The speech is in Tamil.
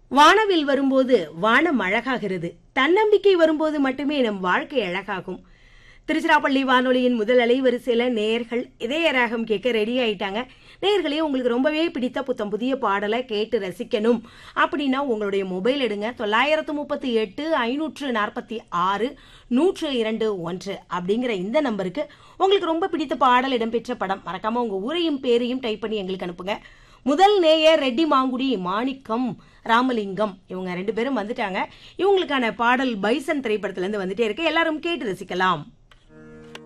வானவில் வரும்போது வானம் அழகாகிறது தன்னம்பிக்கை வரும்போது மட்டுமே நம் வாழ்க்கை அழகாகும் திருச்சிராப்பள்ளி வானொலியின் முதல் அலைவரிசையில நேயர்கள் இதய ராகம் கேட்க ரெடி ஆயிட்டாங்க நேயர்களே உங்களுக்கு ரொம்பவே பிடித்த புத்தம் புதிய பாடலை கேட்டு ரசிக்கணும் அப்படின்னா உங்களுடைய மொபைல் எடுங்க தொள்ளாயிரத்து முப்பத்தி எட்டு ஐநூற்று நாற்பத்தி ஆறு நூற்று இரண்டு ஒன்று அப்படிங்கிற இந்த நம்பருக்கு உங்களுக்கு ரொம்ப பிடித்த பாடல் இடம்பெற்ற படம் மறக்காம உங்க ஊரையும் பேரையும் டைப் பண்ணி எங்களுக்கு அனுப்புங்க முதல் நேயர் ரெட்டி மாங்குடி மாணிக்கம் ராமலிங்கம் இவங்க ரெண்டு பேரும் வந்துட்டாங்க இவங்களுக்கான பாடல் பைசன் திரைப்படத்துல இருந்து வந்துட்டே இருக்கு எல்லாரும் கேட்டு ரசிக்கலாம்